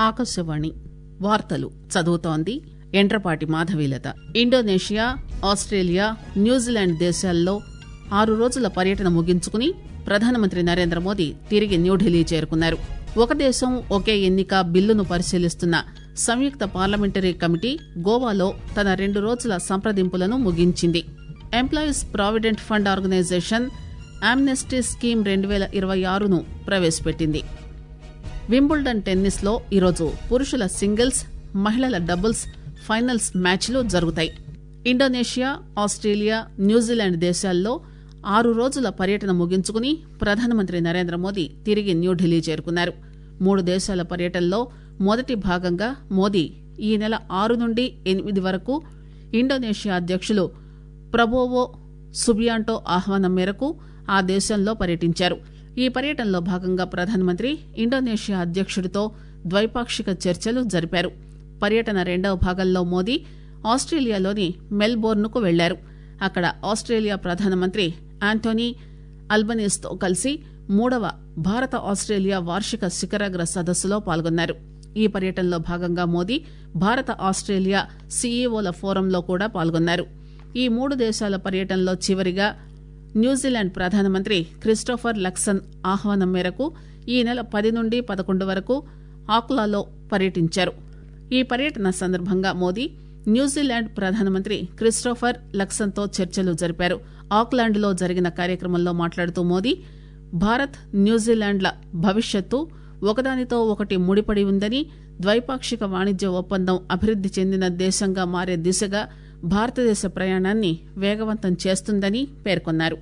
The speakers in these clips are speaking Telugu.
ఆకాశవాణి వార్తలు చదువుతోంది Endrapati Madhavilatha Indonesia Australia New Zealand దేశాల్లో ఆరు రోజుల పర్యటన ముగించుకుని ప్రధానమంత్రి నరేంద్ర మోదీ తిరిగి న్యూఢిల్లీ చేరుకున్నారు ఒక దేశం ఒకే ఎన్నిక బిల్లును పరిశీలిస్తున్న సంయుక్త పార్లమెంటరీ కమిటీ గోవాలో తన రెండు రోజుల సంప్రదింపులను ముగించింది employees provident fund organisation amnesty scheme రెండు పేల ఇరవై ఆరును ప్రవేశపెట్టింది వింబుల్డన్ టెన్నిస్ లో ఈరోజు పురుషుల సింగిల్స్ మహిళల డబుల్స్ ఫైనల్స్ మ్యాచ్లు జరుగుతాయి ఇండోనేషియా ఆస్టేలియా న్యూజిలాండ్ దేశాల్లో ఆరు రోజుల పర్యటన ముగించుకుని ప్రధానమంత్రి నరేంద్ర మోదీ తిరిగి న్యూఢిల్లీ చేరుకున్నారు మూడు దేశాల పర్యటనలో మొదటి భాగంగా మోదీ ఈ నెల ఆరు నుండి ఎనిమిది వరకు ఇండోనేషియా అధ్యకులు ప్రబోవో సుబియాంటో ఆహ్వానం మేరకు ఆ దేశంలో పర్యటించారు ఈ పర్యటనలో భాగంగా ప్రధానమంత్రి ఇండోనేషియా అధ్యకుడితో ద్వైపాక్షిక చర్చలు జరిపారు పర్యటన రెండవ భాగంలో మోదీ ఆస్టేలియాలోని మెల్బోర్న్ కు వెళ్లారు అక్కడ ఆస్టేలియా ప్రధానమంత్రి ఆంటోనీ అల్బనీస్ తో కలిసి మూడవ భారత ఆస్టేలియా వార్షిక శిఖరాగ్ర సదస్సులో పాల్గొన్నారు ఈ పర్యటనలో భాగంగా మోదీ భారత ఆస్టేలియా సీఈఓల ఫోరంలో కూడా పాల్గొన్నారు ఈ మూడు దేశాల పర్యటనలో చివరిగా న్యూజిలాండ్ ప్రధానమంత్రి క్రిస్టోఫర్ లక్సన్ ఆహ్వానం మేరకు ఈ నెల పది నుండి పదకొండు వరకు ఆక్లాలో పర్యటించారు ఈ పర్యటన సందర్భంగా మోదీ న్యూజిలాండ్ ప్రధానమంత్రి క్రిస్టోఫర్ లక్సన్ తో చర్చలు జరిపారు ఆక్లాండ్ లో జరిగిన కార్యక్రమంలో మాట్లాడుతూ మోదీ భారత్ న్యూజిలాండ్ల భవిష్యత్తు ఒకదానితో ఒకటి ముడిపడి ఉందని ద్వైపాక్షిక వాణిజ్య ఒప్పందం అభివృద్ది చెందిన దేశంగా మారే దిశగా భారతదేశ ప్రయాణాన్ని వేగవంతం చేస్తుందని పేర్కొన్నారు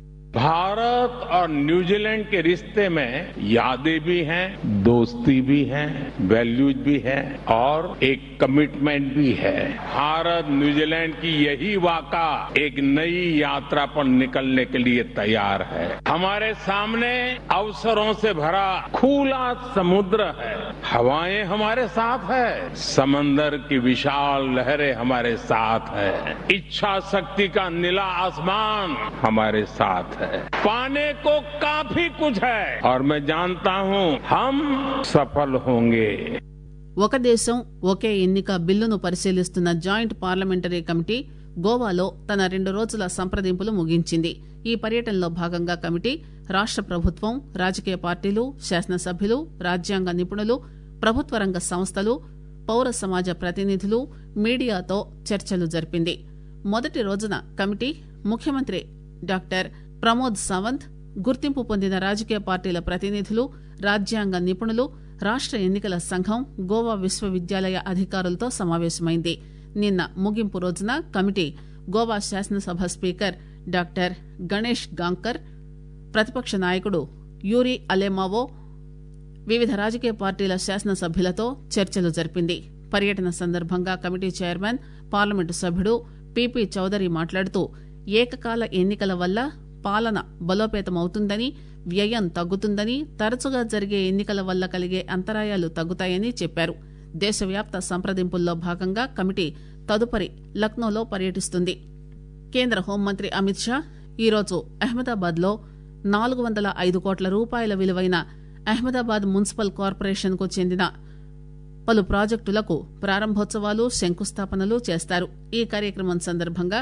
भारत और न्यूजीलैंड के रिश्ते में यादें भी हैं दोस्ती भी है वैल्यूज भी है और एक कमिटमेंट भी है भारत न्यूजीलैंड की यही वाका एक नई यात्रा पर निकलने के लिए तैयार है हमारे सामने अवसरों से भरा खुला समुद्र है हवाएं हमारे साथ है समंदर की विशाल लहरें हमारे साथ है इच्छा शक्ति का नीला आसमान हमारे साथ है पाने को काफी कुछ है और मैं जानता हूं हम सफल होंगे ఒక దేశం ఒకే ఎన్నిక బిల్లును పరిశీలిస్తున్న జాయింట్ పార్లమెంటరీ కమిటీ గోవాలో తన రెండు రోజుల సంప్రదింపులు ముగించింది ఈ పర్యటనలో భాగంగా కమిటీ రాష్ట ప్రభుత్వం రాజకీయ పార్టీలు శాసనసభ్యులు రాజ్యాంగ నిపుణులు ప్రభుత్వ రంగ సంస్థలు పౌర సమాజ ప్రతినిధులు మీడియాతో చర్చలు జరిపింది మొదటి రోజున కమిటీ ముఖ్యమంత్రి డాక్టర్ ప్రమోద్ సావంత్ గుర్తింపు పొందిన రాజకీయ పార్టీల ప్రతినిధులు రాజ్యాంగ నిపుణులు రాష్ట ఎన్నికల సంఘం గోవా విశ్వవిద్యాలయ అధికారులతో సమావేశమైంది నిన్న ముగింపు రోజున కమిటీ గోవా శాసనసభ స్పీకర్ డాక్టర్ గణేష్ గాంకర్ ప్రతిపక్ష నాయకుడు యూరి అలేమావో వివిధ రాజకీయ పార్టీల శాసనసభ్యులతో చర్చలు జరిపింది పర్యటన సందర్భంగా కమిటీ చైర్మన్ పార్లమెంటు సభ్యుడు పీపీ చౌదరి మాట్లాడుతూ ఏకకాల ఎన్నికల వల్ల పాలన బలోపేతమవుతుందని వ్యయం తగ్గుతుందని తరచుగా జరిగే ఎన్నికల వల్ల కలిగే అంతరాయాలు తగ్గుతాయని చెప్పారు దేశవ్యాప్త సంప్రదింపుల్లో భాగంగా కమిటీ తదుపరి లక్నోలో పర్యటిస్తుంది కేంద్ర హోంమంత్రి అమిత్ షా ఈరోజు అహ్మదాబాద్ లో నాలుగు వందల ఐదు కోట్ల రూపాయల విలువైన అహ్మదాబాద్ మున్సిపల్ కార్పొరేషన్ కు చెందిన పలు ప్రాజెక్టులకు ప్రారంభోత్సవాలు శంకుస్థాపనలు చేస్తారు ఈ కార్యక్రమం సందర్భంగా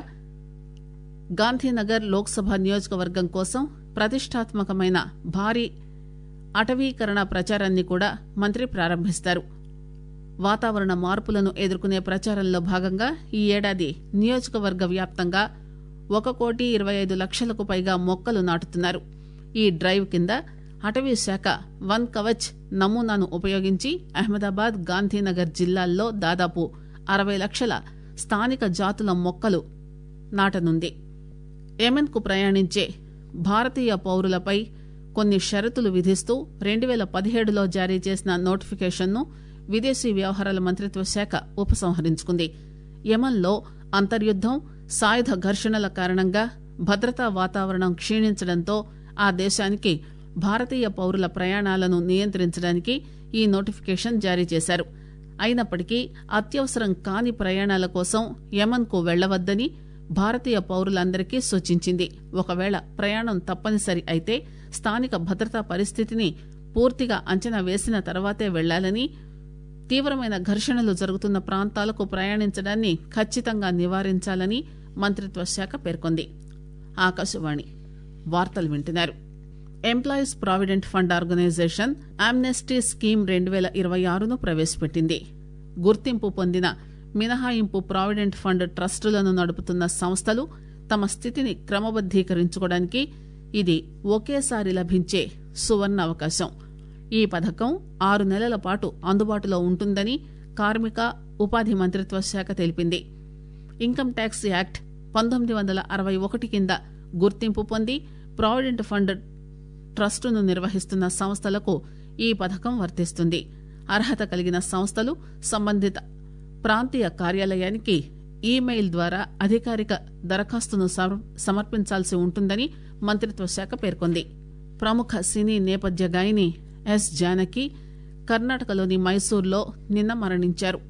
గాంధీనగర్ లోక్సభ నియోజకవర్గం కోసం ప్రతిష్టాత్మకమైన భారీ అటవీకరణ ప్రచారాన్ని కూడా మంత్రి ప్రారంభిస్తారు వాతావరణ మార్పులను ఎదుర్కొనే ప్రచారంలో భాగంగా ఈ ఏడాది నియోజకవర్గ వ్యాప్తంగా ఒక కోటి ఇరవై ఐదు లక్షలకు పైగా మొక్కలు నాటుతున్నారు ఈ డ్రైవ్ కింద అటవీ శాఖ వన్ కవచ్ నమూనాను ఉపయోగించి అహ్మదాబాద్ గాంధీనగర్ జిల్లాల్లో దాదాపు అరవై లక్షల స్థానిక జాతుల మొక్కలు నాటనుంది యెమెన్ కు ప్రయాణించే భారతీయ పౌరులపై కొన్ని షరతులు విధిస్తూ రెండు పేల పదిహేడులో జారీ చేసిన నోటిఫికేషన్ను విదేశీ వ్యవహారాల మంత్రిత్వ శాఖ ఉపసంహరించుకుంది యెమన్లో అంతర్యుద్దం సాయుధ ఘర్షణల కారణంగా భద్రతా వాతావరణం క్షీణించడంతో ఆ దేశానికి భారతీయ పౌరుల ప్రయాణాలను నియంత్రించడానికి ఈ నోటిఫికేషన్ జారీ చేశారు అయినప్పటికీ అత్యవసరం కాని ప్రయాణాల కోసం యమన్ కు వెళ్లవద్దని భారతీయ పౌరులందరికీ సూచించింది ఒకవేళ ప్రయాణం తప్పనిసరి అయితే స్థానిక భద్రతా పరిస్థితిని పూర్తిగా అంచనా వేసిన తర్వాతే వెళ్లాలని తీవ్రమైన ఘర్షణలు జరుగుతున్న ప్రాంతాలకు ప్రయాణించడాన్ని ఖచ్చితంగా నివారించాలని మంత్రిత్వ శాఖ పేర్కొంది ఆకాశవాణి వార్తలు వింటున్నారు employees provident fund organisation amnesty scheme రెండు వేల ఇరవై ఆరును ప్రవేశపెట్టింది గుర్తింపు పొందిన మినహాయింపు ప్రావిడెంట్ ఫండ్ ట్రస్టులను నడుపుతున్న సంస్థలు తమ స్థితిని క్రమబద్దీకరించుకోవడానికి ఇది ఒకేసారి లభించే సువర్ణ అవకాశం ఈ పథకం ఆరు నెలల పాటు అందుబాటులో ఉంటుందని కార్మిక ఉపాధి మంత్రిత్వ శాఖ తెలిపింది ఇన్కమ్ ట్యాక్స్ యాక్ట్ పంతొమ్మిది వందల అరవై ఒకటి కింద గుర్తింపు పొంది ప్రావిడెంట్ ఫండ్ ట్రస్టును నిర్వహిస్తున్న సంస్థలకు ఈ పథకం వర్తిస్తుంది అర్హత కలిగిన సంస్థలు సంబంధిత ప్రాంతీయ కార్యాలయానికి ఈమెయిల్ ద్వారా అధికారిక దరఖాస్తును సమర్పించాల్సి ఉంటుందని మంత్రిత్వ శాఖ పేర్కొంది ప్రముఖ సినీ నేపథ్య గాయని ఎస్ జానకి కర్ణాటకలోని మైసూర్లో నిన్న మరణించారు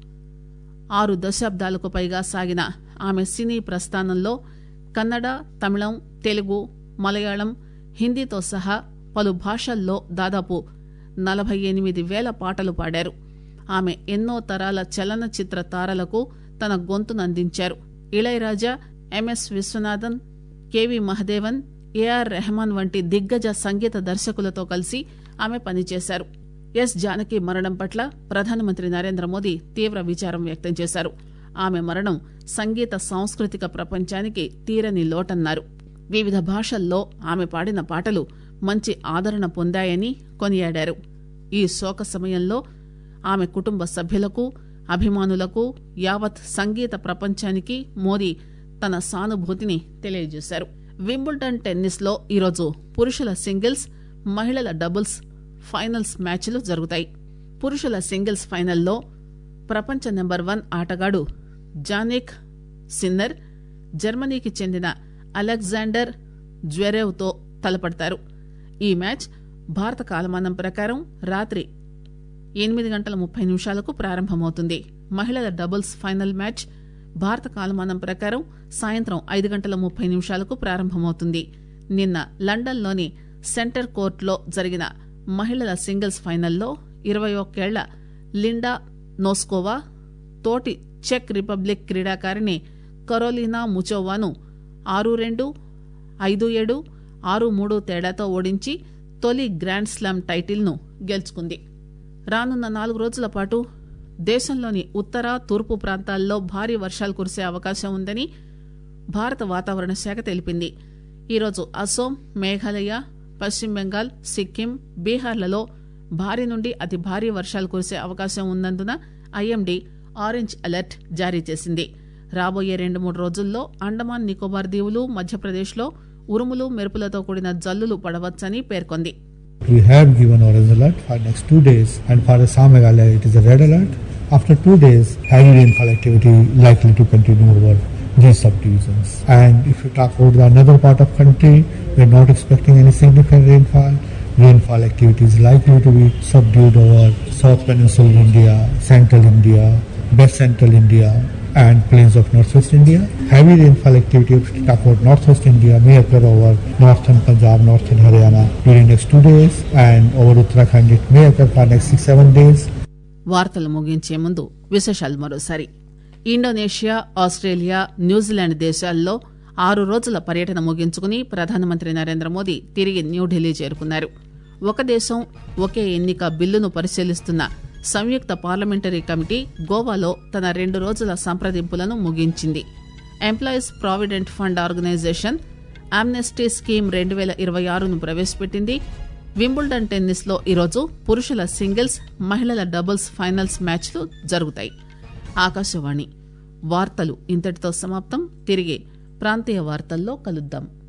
ఆరు దశాబ్దాలకు పైగా సాగిన ఆమె సినీ ప్రస్థానంలో కన్నడ తమిళం తెలుగు మలయాళం హిందీతో సహా పలు భాషల్లో దాదాపు నలభై ఎనిమిది వేల పాటలు పాడారు ఆమె ఎన్నో తరాల చలనచిత్ర తారలకు తన గొంతునందించారు Ilaiyaraaja M S Viswanathan K V Mahadevan A R Rahman వంటి దిగ్గజ సంగీత దర్శకులతో కలిసి ఆమె పనిచేశారు ఎస్ జానకి మరణం పట్ల ప్రధానమంత్రి నరేంద్ర మోదీ తీవ్ర విచారం వ్యక్తం చేశారు ఆమె మరణం సంగీత సాంస్కృతిక ప్రపంచానికి తీరని లోటన్నారు వివిధ భాషల్లో ఆమె పాడిన పాటలు మంచి ఆదరణ పొందాయని కొనియాడారు ఈ శోక సమయంలో ఆమె కుటుంబ సభ్యులకు అభిమానులకు యావత్ సంగీత ప్రపంచానికి మోదీ తన సానుభూతిని తెలియజేశారు వింబుల్టన్ టెన్నిస్ లో ఈరోజు పురుషుల సింగిల్స్ మహిళల డబుల్స్ ఫైనల్స్ మ్యాచ్లు జరుగుతాయి పురుషుల సింగిల్స్ ఫైనల్లో ప్రపంచ నెంబర్ వన్ ఆటగాడు జానిక్ సిన్నర్ జర్మనీకి చెందిన అలెగ్జాండర్ జ్వెరేవ్ తో తలపడతారు ఈ మ్యాచ్ భారత కాలమానం ప్రకారం రాత్రి ఎనిమిది గంటల ముప్పై నిమిషాలకు ప్రారంభమవుతుంది మహిళల డబుల్స్ ఫైనల్ మ్యాచ్ భారత కాలమానం ప్రకారం సాయంత్రం ఐదు గంటల ముప్పై నిమిషాలకు ప్రారంభమవుతుంది నిన్న లండన్లోని సెంటర్ కోర్టులో జరిగిన మహిళల సింగిల్స్ ఫైనల్లో ఇరవై ఒక్కేళ్ల లిండా నోస్కోవా తోటి చెక్ రిపబ్లిక్ క్రీడాకారిణి కరోలినా ముచోవాను ఆరు రెండు ఐదు ఏడు ఆరు మూడు తేడాతో ఓడించి తొలి గ్రాండ్ స్లామ్ టైటిల్ను గెలుచుకుంది రానున్న నాలుగు రోజుల పాటు దేశంలోని ఉత్తర తూర్పు ప్రాంతాల్లో భారీ వర్షాలు కురిసే అవకాశం ఉందని భారత వాతావరణ శాఖ తెలిపింది ఈరోజు అసోం మేఘాలయ పశ్చిమ బెంగాల్ సిక్కిం బీహార్లలో భారీ నుండి అతి భారీ వర్షాలు కురిసే అవకాశం ఉన్నందున ఐఎండీ ఆరెంజ్ అలర్ట్ జారీ చేసింది రాబోయే రెండు మూడు రోజుల్లో అండమాన్ నికోబార్ దీవులు మధ్యప్రదేశ్లో ఉరుములు మెరుపులతో కూడిన జల్లులు పడవచ్చని పేర్కొంది We have given orange alert for next two days, and for Assam Meghalaya it is a red alert. After two days, heavy rainfall activity likely to continue over these subdivisions. And if you talk about the another part of country, we are not expecting any significant rainfall. Rainfall activity is likely to be subdued over South Peninsular India, Central India, West Central India, and plains of northwest India. Heavy rainfall activity if we talk about northwest India may occur over northern Punjab, northern Haryana during next two days, and over Uttarakhand it may occur for next six seven days. వార్తలు ముగించే ముందు విశేషాలు మరోసారి ఇండోనేషియా ఆస్ట్రేలియా న్యూజిలాండ్ దేశాల్లో ఆరు రోజుల పర్యటన ముగించుకుని ప్రధానమంత్రి నరేంద్ర మోదీ తిరిగి న్యూఢిల్లీ చేరుకున్నారు ఒక దేశం ఒకే ఎన్నిక బిల్లును పరిశీలిస్తున్న సంయుక్త పార్లమెంటరీ కమిటీ గోవాలో తన రెండు రోజుల సంప్రదింపులను ముగించింది employees provident fund organisation amnesty scheme రెండు వేల ఇరవై ఆరును ప్రవేశపెట్టింది వింబుల్డన్ టెన్నిస్ లో ఈరోజు పురుషుల సింగిల్స్ మహిళల డబుల్స్ ఫైనల్స్ మ్యాచ్లు జరుగుతాయి ఆకాశవాణి వార్తలు ఇంతటితో సమాప్తం తిరిగి ప్రాంతీయ వార్తల్లో కలుద్దాం